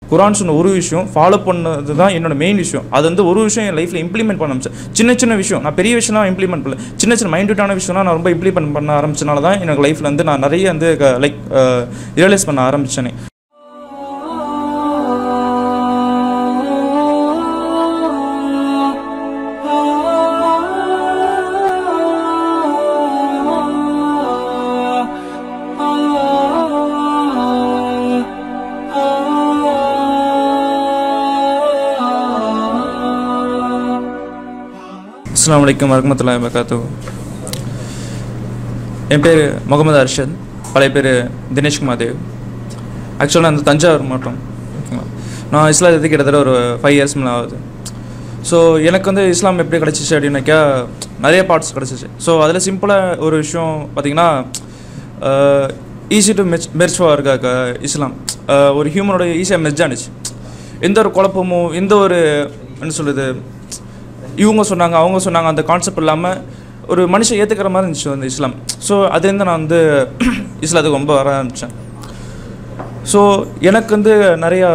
குரான் சொன்ன ஒரு விஷயம் ஃபாலோ பண்ணது தான் என்னோட மெயின் விஷயம் அது வந்து ஒரு விஷயம் என் லைஃப்பில் இம்ப்ளிமெண்ட் பண்ண ஆரம்பிச்சேன் சின்ன சின்ன விஷயம் நான் பெரிய விஷயம்லாம் இம்ப்ளிமெண்ட் பண்ணல சின்ன சின்ன மைண்ட்யூட்டான விஷயம்லாம் நான் ரொம்ப இம்ப்ளிமெண்ட் பண்ண ஆரம்பிச்சனால தான் எனக்கு லைஃப்பில் வந்து நான் நிறைய வந்து லைக் ரியலைஸ் பண்ண ஆரம்பிச்சேனே அஸ்லாம் வலைக்கம் வரமத்துல்லா வரகாத்து என் பேர் முகமது அர்ஷத் பழைய பேர் தினேஷ்குமார் தேவ் ஆக்சுவலாக அந்த தஞ்சாவூர் மாவட்டம் ஓகேங்களா நான் இஸ்லாத்துக்கு கிட்டத்தட்ட ஒரு ஃபைவ் இயர்ஸ் மேலே ஆகுது ஸோ எனக்கு வந்து இஸ்லாம் எப்படி கிடச்சிச்சு அப்படின்னாக்கா நிறைய பார்ட்ஸ் கிடச்சிச்சு ஸோ அதில் சிம்பிளாக ஒரு விஷயம் பார்த்திங்கன்னா ஈஸி டு மெச் மெர்ச்வாக இருக்காக்க இஸ்லாம் அஹ், ஒரு ஹியூமனோட ஈஸியாக மெர்ஜ் ஆனிச்சு எந்த ஒரு குழப்பமும் எந்த ஒரு என்ன சொல்லுது இவங்க சொன்னாங்க அவங்க சொன்னாங்க அந்த கான்செப்ட் இல்லாமல் ஒரு மனுஷன் ஏற்றுக்கிற மாதிரி இருந்துச்சு அந்த இஸ்லாம் ஸோ அதுலேருந்து நான் வந்து இஸ்லாத்துக்கு ரொம்ப வர ஆரம்பித்தேன் ஸோ எனக்கு வந்து நிறையா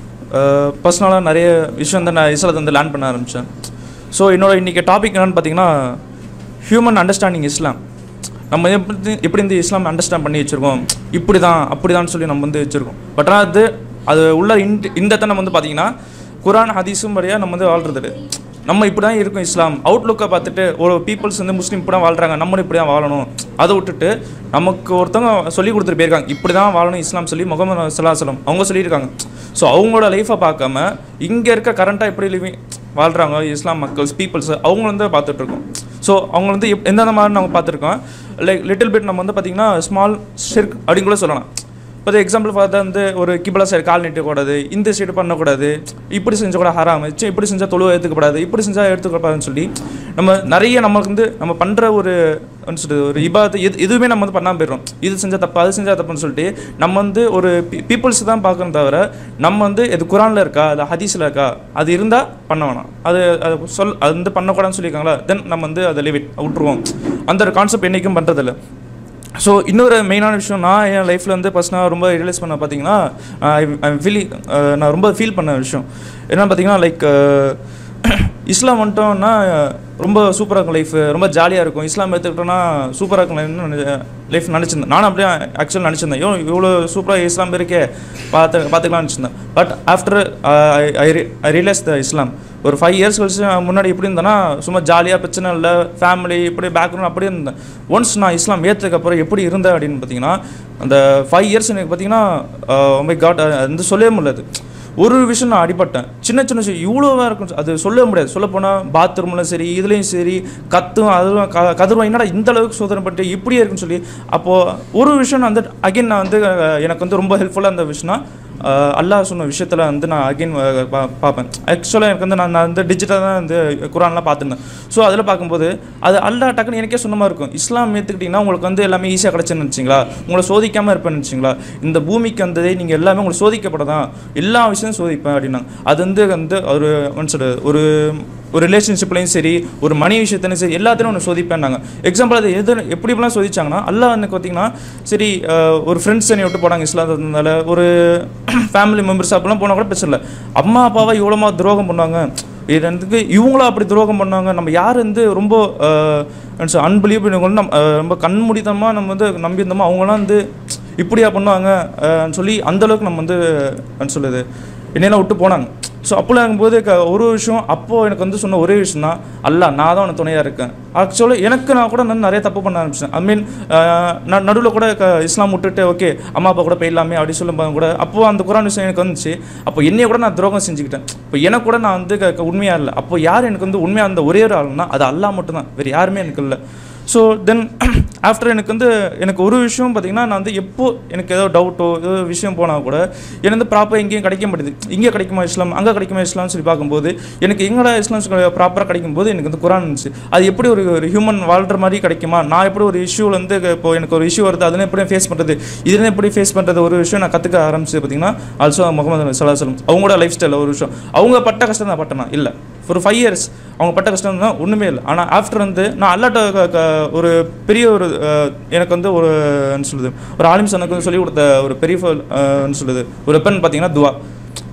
பர்சனலாக நிறைய விஷயம் வந்து நான் இஸ்லாத்தை வந்து லேர்ன் பண்ண ஆரம்பித்தேன் ஸோ என்னோட இன்றைக்கி டாபிக் என்னென்னு பார்த்தீங்கன்னா ஹியூமன் அண்டர்ஸ்டாண்டிங் இஸ்லாம் நம்ம எப்படி எப்படி இந்த இஸ்லாம் அண்டர்ஸ்டாண்ட் பண்ணி வச்சுருக்கோம் இப்படி தான் அப்படி தான் சொல்லி நம்ம வந்து வச்சுருக்கோம் பட் ஆனால் அது அது உள்ள இந்த இந்த நம்ம வந்து பார்த்தீங்கன்னா குரான் ஹதீஸும் வழியாக நம்ம வந்து வாழ்றது நம்ம இப்படி தான் இருக்கும் இஸ்லாம் அவுட்லுக்கை பார்த்துட்டு ஒரு பீப்புள்ஸ் வந்து முஸ்லீம் இப்படி தான் வாழ்கிறாங்க நம்மளும் இப்படி தான் வாழணும் அதை விட்டுட்டு நமக்கு ஒருத்தவங்க சொல்லி கொடுத்துட்டு போயிருக்காங்க இப்படி தான் வாழணும் இஸ்லாம் சொல்லி முகமது சலாஹலம் அவங்க சொல்லியிருக்காங்க ஸோ அவங்களோட லைஃப்பை பார்க்காம இங்கே இருக்க கரண்ட்டாக எப்படி லிவிங் வாழ்கிறாங்க இஸ்லாம் மக்கள்ஸ் பீப்புள்ஸ் அவங்க வந்து பார்த்துட்ருக்கோம் ஸோ அவங்க வந்து எப் எந்தெந்த மாதிரி நம்ம பார்த்துருக்கோம் லைக் லிட்டில் பிட் நம்ம வந்து பார்த்திங்கன்னா ஸ்மால் ஷிர்க் அப்படின்னு கூட சொல்லலாம் இப்போ எக்ஸாம்பிள் பார்த்தா வந்து ஒரு கிபிலா சைடு கால் நீட்டக்கூடாது இந்த சைடு பண்ணக்கூடாது இப்படி செஞ்சால் கூட ஹராம் ச்சே, இப்படி செஞ்சால் தொழுவை எடுத்துக்கப்படாது இப்படி செஞ்சால் எடுத்துக்கப்படாதுன்னு சொல்லி நம்ம நிறைய நமக்கு வந்து நம்ம பண்ணுற ஒரு என்ன சொல்றது ஒரு இபாத்து எது எதுவுமே நம்ம வந்து பண்ணாமல் போயிடுறோம் இது செஞ்சால் தப்பு அது செஞ்சால் தப்புன்னு சொல்லிட்டு நம்ம வந்து ஒரு பீப்புள்ஸ் தான் பார்க்கணும் தவிர நம்ம வந்து இது குரானில் இருக்கா அது ஹதீஸில் இருக்கா அது இருந்தால் பண்ண வேணாம் அது அது சொல் அது வந்து பண்ணக்கூடாதுன்னு சொல்லியிருக்காங்களா தென் நம்ம வந்து அதை லிவிட் விட்டுருவோம் அந்த ஒரு கான்செப்ட் என்றைக்கும் பண்ணுறதில்ல ஸோ இன்னொரு மெயினான விஷயம் நான் என் லைஃப்பில் வந்து பர்சனலாக ரொம்ப ரியலைஸ் பண்ண பார்த்தீங்கன்னா ஐ ஃபீலி நான் ரொம்ப ஃபீல் பண்ண விஷயம் என்னன்னு பார்த்தீங்கன்னா லைக் இஸ்லாம் வந்துட்டோம்னா ரொம்ப சூப்பராக இருக்கும் லைஃப் ரொம்ப ஜாலியாக இருக்கும் இஸ்லாம் எடுத்துக்கிட்டோன்னா சூப்பராக இருக்கும் லைஃப் நினச்சிருந்தேன் நானும் அப்படியே ஆக்சுவலாக நினச்சிருந்தேன் ஐயோ இவ்வளோ சூப்பராக இஸ்லாம் இருக்கே பார்த்து பார்த்துக்கலாம்னு நினச்சிருந்தேன் but after I realise the Islam ஒரு ஃபைவ் இயர்ஸ் கழிச்சு நான் முன்னாடி எப்படி இருந்தேன்னா சும்மா ஜாலியாக பிரச்சனை இல்லை ஃபேமிலி இப்படி பேக்ரவுண்ட் அப்படியே இருந்தேன் ஒன்ஸ் நான் இஸ்லாம் ஏற்றதுக்கப்புறம் எப்படி இருந்தேன் அப்படின்னு பார்த்தீங்கன்னா அந்த ஃபைவ் இயர்ஸ் எனக்கு பார்த்தீங்கன்னா மை காட் வந்து சொல்லவே முடியாது ஒரு ஒரு விஷயம் நான் அடிபட்டேன் சின்ன சின்ன விஷயம் இவ்வளோவா இருக்கும் அது சொல்ல முடியாது சொல்ல போனால் பாத்ரூம்லையும் சரி இதுலேயும் சரி கத்தும் அதுவும் க கதிர்வா என்னடா இந்த அளவுக்கு சோதனை பண்ணிட்டு இப்படியே இருக்குன்னு சொல்லி அப்போது ஒரு விஷயம் நான் வந்து அகைன் நான் வந்து அஹ், எனக்கு வந்து ரொம்ப ஹெல்ப்ஃபுல்லாக இருந்த விஷயம்னா அஹ், அல்லாஹ் சொன்ன விஷயத்தில் வந்து நான் அகைன் பார்ப்பேன் ஆக்சுவலாக எனக்கு வந்து நான் நான் வந்து டிஜிட்டலாக தான் வந்து குரான்லாம் பார்த்துருந்தேன் ஸோ அதில் பார்க்கும்போது அது அல்லாஹ் டக்குன்னு எனக்கே சொன்ன மாதிரி இருக்கும் இஸ்லாம் ஏற்றுக்கிட்டிங்கன்னா உங்களுக்கு வந்து எல்லாமே ஈஸியாக கிடச்சுன்னு நினச்சிங்களா உங்களை சோதிக்காமல் இருப்பேன்னு நினச்சிங்களா இந்த பூமிக்கு வந்ததே நீங்கள் எல்லாமே உங்களுக்கு சோதிக்கப்படதான் எல்லா விஷயம் சோதிப்பேன் அப்படின்னாங்க அது வந்து வந்து ஒரு என்ன சொல்றது, ஒரு ஒரு ரிலேஷன்ஷிப்லையும் சரி ஒரு மணி விஷயத்துலையும் சரி எல்லாத்தையும் ஒன்று சோதிப்பேன்னாங்க எக்ஸாம்பிள் அது எது எப்படி எப்படிலாம் சோதிச்சாங்கன்னா அல்லாஹ் வந்து பார்த்தீங்கன்னா சரி அஹ், ஒரு ஃப்ரெண்ட்ஸ் என்னை விட்டு போனாங்க இஸ்லாத்தினால ஒரு ஃபேமிலி மெம்பர்ஸ் அப்பெல்லாம் போனால் கூட பிரச்சனை இல்லை அம்மா அப்பாவை இவ்வளோமா துரோகம் பண்ணுவாங்க இது எனக்கு இவங்களும் அப்படி துரோகம் பண்ணாங்க நம்ம யார் வந்து ரொம்ப அன்பிலீவ் நம்ம அஹ், ரொம்ப கண்மூடித்தனமாக நம்ம வந்து நம்பியிருந்தோமோ அவங்களாம் வந்து இப்படியா பண்ணுவாங்க அஹ், சொல்லி அந்த அளவுக்கு நம்ம வந்து என்ன சொல்லுது என்னெல்லாம் விட்டு போனாங்க ஸோ அப்போலாம் இருக்கும்போது க ஒரு விஷயம் அப்போது எனக்கு வந்து சொன்ன ஒரே விஷயம் தான் அல்ல நான் தான் உனக்கு துணையாக இருக்கேன் ஆக்சுவலாக எனக்கு நான் கூட நான் நிறைய தப்பு பண்ண ஆரம்பிச்சேன் ஐ மீன் நான் நடுவில் கூட க இஸ்லாம் விட்டுட்டு ஓகே அம்மா அப்பா கூட போயிடலாமே அப்படி சொல்லும்போது கூட அப்போது அந்த குரான் விஷயம் எனக்கு வந்துச்சு அப்போ என்னைய கூட நான் துரோகம் செஞ்சுக்கிட்டேன் இப்போ எனக்கு கூட நான் வந்து க- க- உண்மையாக இல்லை அப்போ யார் எனக்கு வந்து உண்மையாக இருந்த ஒரே ஒரு ஆள்னா அது அல்லாஹ் மட்டும்தான் வேறு யாருமே எனக்கு இல்லை ஸோ தென் ஆஃப்டர் எனக்கு வந்து எனக்கு ஒரு விஷயம் பார்த்தீங்கன்னா நான் வந்து எப்போ எனக்கு ஏதோ டவுட்டோ ஏதோ விஷயம் போனால் கூட எனக்கு வந்து ப்ராப்பராக எங்கேயும் கிடைக்க மாட்டேது இங்கே கிடைக்குமா இஸ்லாம் அங்கே கிடைக்குமா இஸ்லாம்னு சொல்லி பார்க்கும்போது எனக்கு எங்கடா இஸ்லாம் ப்ராப்பராக கிடைக்கும்போது எனக்கு வந்து குரான் இருந்துச்சு அது எப்படி ஒரு ஒரு ஹியூமன் வாழ்கிற மாதிரி கிடைக்குமா நான் எப்படி ஒரு இஷ்யூவில் வந்து இப்போ எனக்கு ஒரு இஷ்யூ வருது அதெல்லாம் எப்படி ஃபேஸ் பண்ணுறது இதெல்லாம் எப்படி ஃபேஸ் பண்ணுறது ஒரு விஷயம் நான் கற்றுக்க ஆரம்பிச்சு பார்த்தீங்கன்னா ஆல்சோ முகமது சலாஹலம் அவங்களோட லைஃப் ஸ்டைலில் ஒரு விஷயம் அவங்க பட்ட கஷ்டம் தான் பட்டனா இல்லை ஒரு ஃபைவ் இயர்ஸ் அவங்க பட்ட கஷ்டம் தான் ஒன்றுமே இல்லை ஆனால் ஆஃப்டர் வந்து நான் அல்லாட்ட க- க- ஒரு பெரிய ஒரு அஹ், எனக்கு வந்து ஒரு என்ன சொல்லுது ஒரு ஆலிம்ஸ் எனக்கு வந்து சொல்லிக் கொடுத்த ஒரு பெரிய ஃப- அஹ், என்ன சொல்லுது ஒரு பெண் பார்த்தீங்கன்னா துவா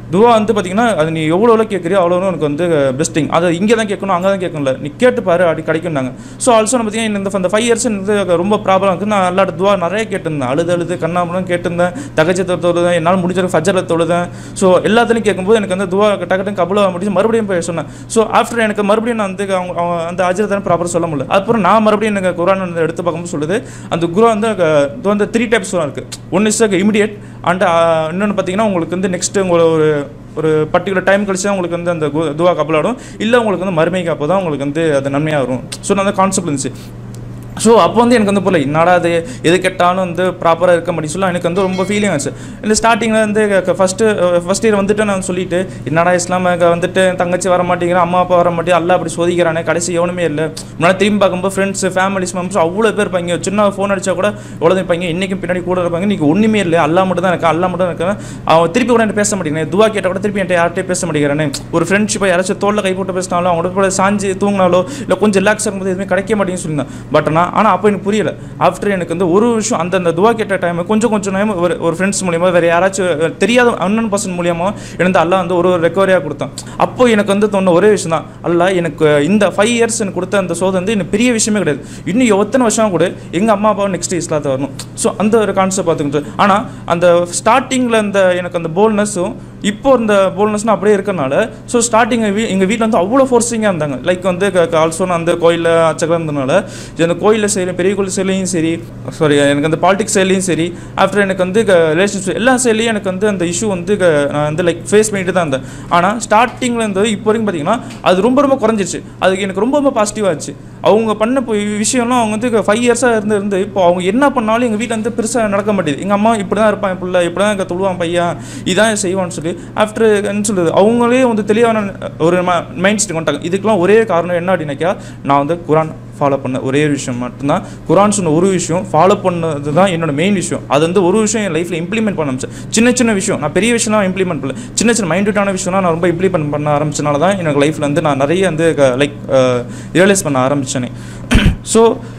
துவா வந்து பார்த்தீங்கன்னா அது நீ எவ்வளோ எவ்வளோ கேட்குறியோ அவ்வளோ உனக்கு வந்து பெஸ்டிங் அதை இங்கே தான் கேட்கணும் அங்கே தான் கேட்கணும்ல நீ கேட்டு பாரு அப்படி கிடைக்கும்னாங்க ஸோ ஆல்சோ நம்ம பார்த்தீங்கன்னா இந்த இந்த ஃபைவ் இயர்ஸ் வந்து ரொம்ப ப்ராப்ளம் இருக்குது நான் அல்லாட்ட துவா நிறைய கேட்டிருந்தேன் அழுது அழுது கண்ணாமலும் கேட்டிருந்தேன் தகச்சத்தை தொழுதேன் என்னால் முடிஞ்ச ஃபஜரில் தொழுதேன் ஸோ எல்லாத்துலையும் கேட்கும்போது எனக்கு வந்து துவா டக்கு கபுல முடிஞ்சு மறுபடியும் போய் சொன்னேன் ஸோ ஆஃப்டர் எனக்கு மறுபடியும் நான் வந்து அவங்க அவங்க அந்த அஜரத்தை ப்ராப்பர் சொல்ல முடியல அப்புறம் நான் மறுபடியும் எனக்கு குரான் வந்து எடுத்து பார்க்கும்போது சொல்லுது அந்த குரா வந்து அஹ், இது வந்து த்ரீ டைப்ஸ் இருக்குது ஒன்று இஸ் இமிடியேட் அண்ட் இன்னொன்று பார்த்தீங்கன்னா உங்களுக்கு வந்து நெக்ஸ்ட் உங்களை ஒரு ஒரு பர்டிகுலர் டைம் கழிச்சு தான் உங்களுக்கு வந்து அந்த கு- துவா கப்பலாடும் இல்லை உங்களுக்கு வந்து மறுமைக்கு அப்போ தான் உங்களுக்கு வந்து அது நன்மையாக வரும் ஸோ அந்த கான்செப்ட் இருந்துச்சு ஸோ அப்போ வந்து எனக்கு வந்து போல என்னடா அது எது கெட்டாலும் வந்து ப்ராப்பராக இருக்க முடியும் சொல்ல எனக்கு வந்து ரொம்ப ஃபீலிங் ஆச்சு இந்த ஸ்டார்டிங்கில் வந்து ஃபஸ்ட்டு ஃபஸ்ட் இயர் வந்துட்டு நான் சொல்லிட்டு என்னடா இஸ்லாம் அங்க வந்துட்டு என் தங்கச்சி வர மாட்டேங்கிறான் அம்மா அப்பா வர மாட்டேங்க அல்ல அப்படி சோதிக்கிறானே கடைசி எவனுமே இல்லை முன்னாடி திரும்பி பார்க்கும்போது ஃப்ரெண்ட்ஸ் ஃபேமிலிஸ் மெம்பர்ஸ் அவ்வளோ பேர் இருப்பாங்க சின்ன ஃபோன் அடிச்சா கூட எவ்வளோ இருப்பாங்க இன்றைக்கும் பின்னாடி கூட இருப்பாங்க இன்றைக்கி ஒன்றுமே இல்லை அல்லா மட்டும் தான் இருக்கா அல்லா மட்டும் தான் இருக்கா அவன் திருப்பி கூட என்கிட்ட பேச மாட்டேங்கிறேன் துவா கேட்டால் கூட திருப்பி என்கிட்ட யார்கிட்டயும் பேச மாட்டேங்கிறானே ஒரு ஃப்ரெண்ட்ஷிப்பை யாராச்சும் தோளில் கை போட்டு பேசினாலும் அவங்களோட கூட சாஞ்சு தூங்கினாலோ இல்லை கொஞ்சம் ரிலாக்ஸ் ஆகும்போது எதுவுமே கிடைக்க மாட்டேங்குன்னு சொல்லியிருந்தேன் பட் நான் ஆனால் அப்போ எனக்கு புரியல ஆஃப்டர் எனக்கு வந்து ஒரு விஷயம் அந்த அந்த துவா கேட்ட டைம் கொஞ்சம் கொஞ்சம் டைம் ஒரு ஒரு ஃப்ரெண்ட்ஸ் மூலியமா வேறு யாராச்சும் அஹ், தெரியாத அண்ணன் பர்சன் மூலியமா எனக்கு அல்லா வந்து ஒரு ஒரு ரெக்கவரியாக கொடுத்தான் அப்போ எனக்கு வந்து தோணுன ஒரே விஷயம் தான் அல்ல எனக்கு இந்த ஃபைவ் இயர்ஸ் எனக்கு கொடுத்த அந்த சோதனை வந்து எனக்கு பெரிய விஷயமே கிடையாது இன்னும் எத்தனை வருஷம் கூட எங்கள் அம்மா அப்பா நெக்ஸ்ட் இஸ்லாத்தை வரணும் ஸோ அந்த ஒரு கான்செப்ட் பார்த்துக்கிட்டு ஆனால் அந்த ஸ்டார்டிங்கில் அந்த எனக்கு அந்த போல்னஸும் இப்போ இந்த போல்னஸ்னு அப்படியே இருக்கறனால ஸோ ஸ்டார்டிங் எங்கள் வீட்டில் வந்து அவ்வளோ ஃபோர்ஸிங்காக இருந்தாங்க லைக் வந்து ஆல்சோ நான் அந்த கோயிலில் அச்சகம் இருந்தனால அந்த கோயிலில் சரி பெரிய கோயில் சைட்லையும் சரி சாரி எனக்கு அந்த பாலிடிக்ஸ் சைட்லையும் சரி ஆஃப்டர் எனக்கு வந்து ரிலேஷன்ஷிப் எல்லா சைட்லையும் எனக்கு வந்து அந்த இஷ்யூ வந்து க- நான் வந்து லைக் ஃபேஸ் பண்ணிட்டு தான் இருந்தேன் ஆனால் ஸ்டார்டிங்கில் இருந்து இப்போ வரைக்கும் பார்த்தீங்கன்னா அது ரொம்ப ரொம்ப குறைஞ்சிருச்சு அதுக்கு எனக்கு ரொம்ப ரொம்ப பாசிட்டிவாக இருந்துச்சு அவங்க பண்ண இப்போ விஷயம்லாம் அவங்க வந்து ஃபைவ் இயர்ஸாக இருந்து இருந்து இப்போ அவங்க என்ன பண்ணாலும் எங்கள் வீட்டில் வந்து பெருசாக நடக்க மாட்டேது எங்கள் அம்மா இப்படி தான் இருப்பான் பிள்ளை இப்படி தான் இங்கே தொழுவான் பையன் இதான் செய்வான்னு சொல்லி ஆஃப்டர் என்ன சொல்லுது அவங்களே வந்து தெளிவான ஒரு மைண்ட் செட் கொண்டாங்க இதுக்கெல்லாம் ஒரே காரணம் என்ன அப்படின்னாக்கா நான் வந்து குரான் ஃபாலோ பண்ண ஒரே ஒரு விஷயம் மட்டும்தான் குரான் சொன்ன ஒரு விஷயம் ஃபாலோ பண்ணது தான் என்னோட மெயின் விஷயம் அது வந்து ஒரு விஷயம் என் லைஃப்பில் இம்ப்ளிமெண்ட் பண்ண ஆரம்பிச்சேன் சின்ன சின்ன விஷயம் நான் பெரிய விஷயம்லாம் இம்ப்ளிமெண்ட் பண்ணல சின்ன சின்ன மைண்டூட்டான விஷயம்லாம் நான் ரொம்ப இம்ப்ளிமெண்ட் பண்ண ஆரம்பிச்சனால தான் எனக்கு லைஃப்பில் வந்து நான் நிறைய வந்து லைக் ரியலைஸ் பண்ண ஆரம்பிச்சேனே ஸோ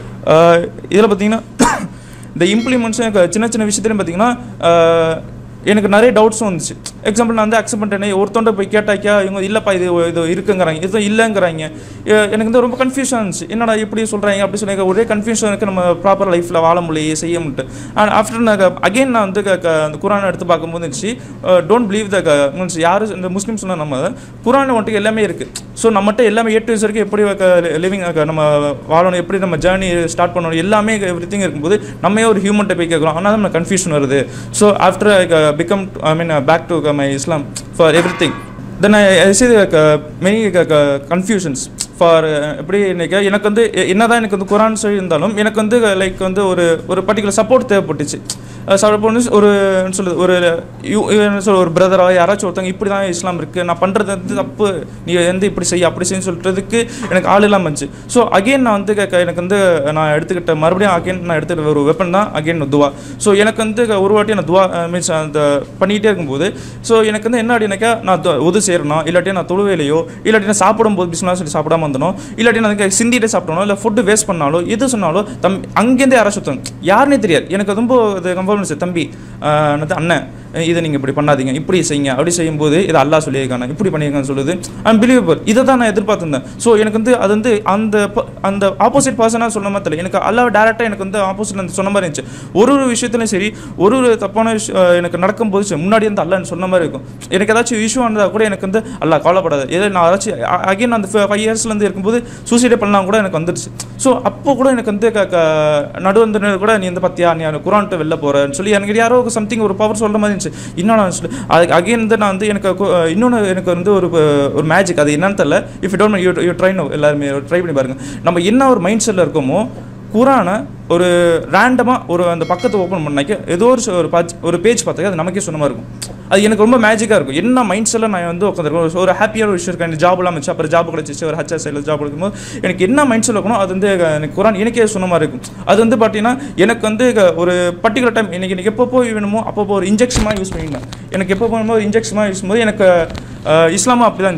இதில் பார்த்தீங்கன்னா இந்த இம்ப்ளிமெண்ட்ஸும் எனக்கு சின்ன சின்ன விஷயத்துலையும் பார்த்தீங்கன்னா அஹ், எனக்கு நிறைய டவுட்ஸும் வந்துச்சு எக்ஸாம்பிள் நான் வந்து அக்செப்ட் பண்ணிட்டேனே ஒருத்தோண்ட போய் கேட்டாக்கா இவங்க இல்லைப்பா இது இது இருக்குங்கிறாங்க இது இல்லைங்கிறாங்க எ- எனக்கு வந்து ரொம்ப கன்ஃபியூஷன் இருந்துச்சு என்னடா இப்படி சொல்கிறாங்க அப்படி சொல்லுங்க ஒரே கன்ஃபியூஷன் இருக்குது நம்ம ப்ராப்பர் லைஃப்பில் வாழ முடியலையே செய்ய முடிட்டு அண்ட் ஆஃப்டர் நான் அகைன் நான் வந்து க- க- அந்த குரானை எடுத்து பார்க்கும்போது இருந்துச்சு டோன்ட் பிலீவ் த மீன்ஸ் யார் இந்த முஸ்லீம் சொன்னால் நம்ம குரான் வந்துட்டு எல்லாமே இருக்குது ஸோ நம்மகிட்ட எல்லாமே எட்டு வயசு வரைக்கும் எப்படி லிவிங் நம்ம வாழணும் எப்படி நம்ம ஜேர்னி ஸ்டார்ட் பண்ணணும் எல்லாமே எவ்ரி திங் இருக்கும்போது நம்ம ஒரு ஹியூமன்ட்ட போய் கேட்குறோம் ஆனால் நம்ம கன்ஃபியூஷன் வருது so after become I mean back to my Islam for everything then I see many confusions for எப்படி இன்னைக்கு எனக்கு வந்து எ- என்னதான் எனக்கு வந்து குரான் சொல்லி இருந்தாலும் எனக்கு வந்து லைக் வந்து ஒரு ஒரு பர்டிகுலர் சப்போர்ட் தேவைப்பட்டுச்சு சப்போர்ட் ஒரு என்ன சொல்லுது ஒரு யூ- என்ன சொல்ல ஒரு பிரதரா யாராச்சும் ஒருத்தவங்க இப்படி தான் இஸ்லாம் இருக்குது நான் பண்ணுறது வந்து தப்பு நீ வந்து இப்படி செய்ய அப்படி செய்ய சொல்கிறதுக்கு எனக்கு ஆள் இல்லாமல் இருந்துச்சு ஸோ அகைன் நான் வந்து க- க- எனக்கு வந்து நான் எடுத்துக்கிட்ட மறுபடியும் அகைன் நான் எடுத்துக்கிட்ட ஒரு வெப்பன் தான் அகைன் துவா ஸோ எனக்கு வந்து க- ஒரு வாட்டி நான் துவா மீன்ஸ் அந்த பண்ணிகிட்டே இருக்கும்போது ஸோ எனக்கு வந்து என்ன அப்படின்னாக்கா நான் து- உது சேரணும் இல்லாட்டி நான் தொழுவேலையோ இல்லாட்டி நான் சாப்பிடும்போது பிஸ்லாம் சொல்லி சாப்பிடாம வந்தனோ இல்லாட்டி நான் அதுக்கு சிந்திட்டு சாப்பிடணும் இல்லை ஃபுட்டு வேஸ்ட் பண்ணாலோ எது சொன்னாலும் தம் அங்கேருந்தே யாராச்சும் ஒருத்தவங்க யாருனே தெரியாது எனக்கு ரொம்ப இது கம்ஃபர்டன்ஸ் தம்பி ஆஹ் என்னது அண்ணன் இதை நீங்கள் இப்படி பண்ணாதீங்க இப்படி செய்யுங்க அப்படி செய்யும்போது இது அல்லாஹ் சொல்லியிருக்காங்க இப்படி பண்ணியிருக்கான்னு சொல்லுது அண்ட் பிலீவபிள் இதை தான் நான் எதிர்பார்த்திருந்தேன் ஸோ எனக்கு வந்து அது வந்து அந்த ப- அந்த ஆப்போசிட் பர்சனாக சொன்ன மாதிரி தெரியல எனக்கு அல்லாஹ் டேரெக்டாக எனக்கு வந்து ஆப்போசிட் அந்த சொன்ன மாதிரி இருந்துச்சு ஒரு ஒரு விஷயத்துலையும் சரி ஒரு ஒரு தப்பான விஷயம் ஆஹ் எனக்கு நடக்கும்போது சரி, முன்னாடி வந்து அல்லாஹ் சொன்ன மாதிரி இருக்கும் எனக்கு ஏதாச்சும் இஷ்யூ ஆனதா கூட எனக்கு வந்து அல்லாஹ் கவலைப்படாது ஏதோ நான் ஏதாச்சும் அகைன் அந்த ஃபைவ் இயர்ஸ்லேருந்து இருக்கும்போது சூசைடே பண்ணலாம் கூட எனக்கு வந்துடுச்சு ஸோ அப்போ கூட எனக்கு வந்து க- க- நடுவந்தனர் கூட நீ வந்து பத்தியா நீ அந்த குரான்ட்டு வெளில போகிறேன்னு சொல்லி எனக்கு யாரோ சம்திங் ஒரு பவர் சொல்கிற மாதிரி இருந்துச்சு இன்னும் நான் சொல்லி அதுக்கு அகைன் வந்து நான் வந்து எனக்கு கு- இன்னொன்று எனக்கு வந்து ஒரு ப- ஒரு மேஜிக் அது என்னன்னு தெரியல if don't you you try no எல்லாருமே ட்ரை பண்ணி பாருங்க நம்ம என்ன ஒரு மைண்ட் செட்டில் இருக்கோமோ குரானை ஒரு ரேண்டமாக ஒரு அந்த பக்கத்தை ஓப்பன் பண்ணாக்க ஏதோ ஒரு ச- ஒரு பாச் ஒரு பேஜ் பார்த்தாக்க அது நமக்கே சொன்ன மாதிரி இருக்கும் அது எனக்கு ரொம்ப மேஜிக்காக இருக்கும் என்ன மைண்ட் செட்டில் நான் வந்து உட்காந்துருக்கோம் ஒரு ஹாப்பியான ஒரு விஷயம் இருக்கு எனக்கு ஜாப்லாம் வச்சு அப்புறம் ஜாப் கிடச்சிச்சு ஒரு ஹச்ஆர் சைடில் ஜாப் எடுக்கும்போது எனக்கு என்ன மைண்ட் செட்டில் இருக்கணும் அது வந்து எனக்கு குரான் எனக்கே சொன்ன மாதிரி இருக்கும் அது வந்து பார்த்தீங்கன்னா எனக்கு வந்து க- ஒரு பர்டிகுலர் டைம் எனக்கு எனக்கு எப்போ போய் வேணுமோ அப்போ ஒரு இன்ஜெக்ஷனாக யூஸ் பண்ணியிருந்தேன் எனக்கு எப்போ போகணுமோ ஒரு இன்ஜெக்ஷனாக யூஸ் பண்ணும்போது எனக்கு அஹ், இஸ்லாமும் அப்படி தான் இருந்துச்சு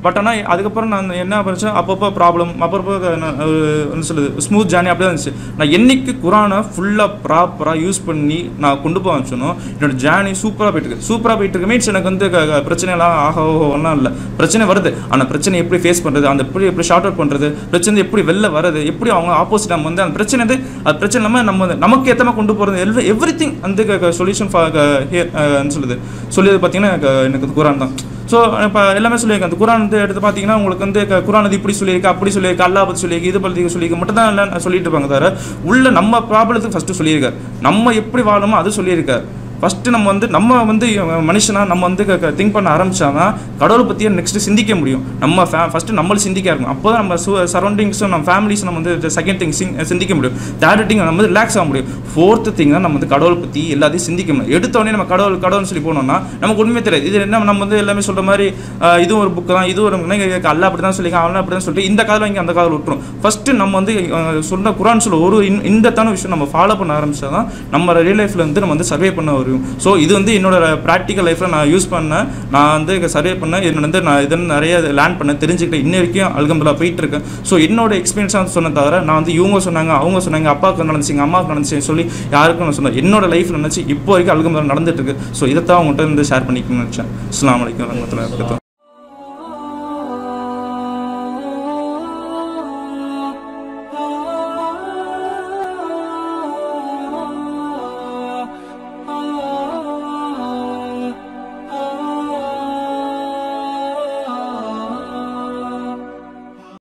பட் ஆனால் அதுக்கப்புறம் நான் என்ன படித்தேன் அப்பப்போ ப்ராப்ளம் அப்பப்போ நான் ஒரு என்ன சொல்லுது ஸ்மூத் ஜேர்னி அப்படியே இருந்துச்சு நான் என்னைக்கு குரானை ஃபுல்லாக ப்ராப்பராக யூஸ் பண்ணி நான் கொண்டு போக ஆரம்பிச்சனோ என்னோட ஜேர்னி சூப்பராக போயிட்டு இருக்கு சூப்பராக போயிட்டு இருக்கு மீன்ஸ் எனக்கு வந்து க- க- பிரச்சனைலாம் ஆக ஒன்றும் இல்லை பிரச்சனை வருது ஆனால் பிரச்சனை எப்படி ஃபேஸ் பண்ணுறது அந்த எப்படி எப்படி ஷார்ட் அவுட் பண்ணுறது பிரச்சனை எப்படி வெளில வருது எப்படி அவங்க ஆப்போசிட் நம்ம வந்து அந்த பிரச்சனை வந்து அது பிரச்சனை இல்லாமல் நம்ம வந்து நமக்கு ஏற்றமாக கொண்டு போகிறது எல் எவ்ரி திங் அந்த சொல்யூஷன் சொல்லுது சொல்லியது பார்த்தீங்கன்னா க- எனக்கு அது குரான் தான் ஸோ இப்போ எல்லாமே சொல்லியிருக்கேன் அந்த குரான் வந்து எடுத்து பார்த்தீங்கன்னா உங்களுக்கு வந்து க- குரான் இது இப்படி சொல்லியிருக்கு அப்படி சொல்லியிருக்கு அல்லா பற்றி சொல்லியிருக்கு இது பற்றி சொல்லியிருக்கு மட்டும் தான் எல்லாம் சொல்லிட்டு இருப்பாங்க தவிர உள்ள நம்ம ப்ராப்ளத்துக்கு ஃபஸ்ட்டு சொல்லியிருக்காரு நம்ம எப்படி வாழணுமோ அது சொல்லியிருக்காரு ஃபஸ்ட்டு நம்ம வந்து நம்ம வந்து மனுஷனாக நம்ம வந்து திங்க் பண்ண ஆரம்பிச்சாதான் கடவுளை பற்றியே நெக்ஸ்ட் சிந்திக்க முடியும் நம்ம ஃபே ஃபஸ்ட்டு நம்மள சிந்திக்க இருக்கணும் அப்போ தான் நம்ம சரௌண்டிங்ஸும் நம்ம ஃபேமிலிஸும் நம்ம வந்து செகண்ட் திங் சிங் சிந்திக்க முடியும் தேர்ட் திங் நம்ம வந்து ரிலாக்ஸ் ஆக முடியும் ஃபோர்த்து திங் தான் நம்ம வந்து கடவுளை பற்றி எல்லாத்தையும் சிந்திக்க முடியும் எடுத்தோடனே நம்ம கடவுள் கடவுள்னு சொல்லி போனோம்னா நமக்கு உண்மையே தெரியாது இது என்ன நம்ம வந்து எல்லாமே சொல்கிற மாதிரி ஆஹ், இதுவும் ஒரு புக்கு தான் இது ஒரு அல்ல அப்படி தான் சொல்லிக்க அவன் அப்படி தான் சொல்லிட்டு இந்த காதல் வாங்கி அந்த காதல் விட்டுரும் ஃபஸ்ட்டு நம்ம வந்து ஆஹ், சொன்ன குரான் சொல்ல ஒரு இன்- இன்டத்தான விஷயம் நம்ம ஃபாலோ பண்ண ஆரம்பிச்சா தான் நம்ம ரியல் லைஃப்பில் வந்து நம்ம வந்து சர்வே பண்ண வரும் ஸோ இது வந்து என்னோட ப்ராக்டிக்கல் லைஃப்பில் நான் யூஸ் பண்ணேன் நான் வந்து சர்வே பண்ணேன் என்னோட வந்து நான் இதன் நிறைய லேர்ன் பண்ணேன் தெரிஞ்சுக்கிட்டேன் இன்ன வரைக்கும் அல்கம்பலா போயிட்டு இருக்கேன் ஸோ என்னோட எக்ஸ்பீரியன்ஸாக சொன்ன தவிர நான் வந்து இவங்க சொன்னாங்க அவங்க சொன்னாங்க அப்பாவுக்கு நடந்துச்சுங்க அம்மாவுக்கு நடந்துச்சு சொல்லி யாருக்கும் நான் சொன்னேன் என்னோட லைஃப்பில் நினச்சி இப்போ வரைக்கும் அல்கம்பலா நடந்துட்டு இருக்கு ஸோ இதைத்தான் உங்கள்கிட்ட வந்து ஷேர் பண்ணிக்கணும்னு நினச்சேன் அஸ்லாம் வலைக்கம் வரமத்துல